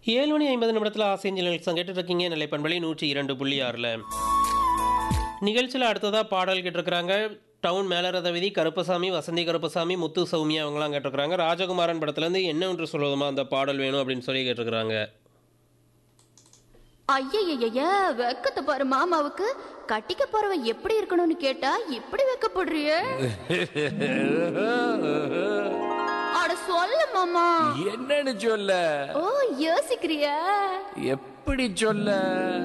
ஏழு மணி ஐம்பது நிமிடத்தில் ஆசையஞ்சல் நிகழ்ச்சி கேட்டுட்டு இருக்கீங்க நிலை பண்பலை நூற்றி இரண்டு புள்ளி ஆறில் நிகழ்ச்சியில் அடுத்ததாக பாடல் கேட்டிருக்கிறாங்க டவுன் மேலரத விதி கருப்பசாமி வசந்தி கருப்பசாமி முத்து சௌமியா அவங்களாம் கேட்டிருக்கிறாங்க ராஜகுமாரன் படத்துலேருந்து என்ன ஒன்று சொல்லுவதுமா அந்த பாடல் வேணும் அப்படின்னு சொல்லி கேட்டிருக்கிறாங்க ஐயய்யய்ய வெக்கத்தை பாரு மாமாவுக்கு கட்டிக்க போறவன் எப்படி இருக்கணும்னு கேட்டா இப்படி வெக்கப்படுறிய அட சொல்ல மாமா என்னன்னு சொல்ல ஓ யோசிக்கிறியா எப்படி சொல்ல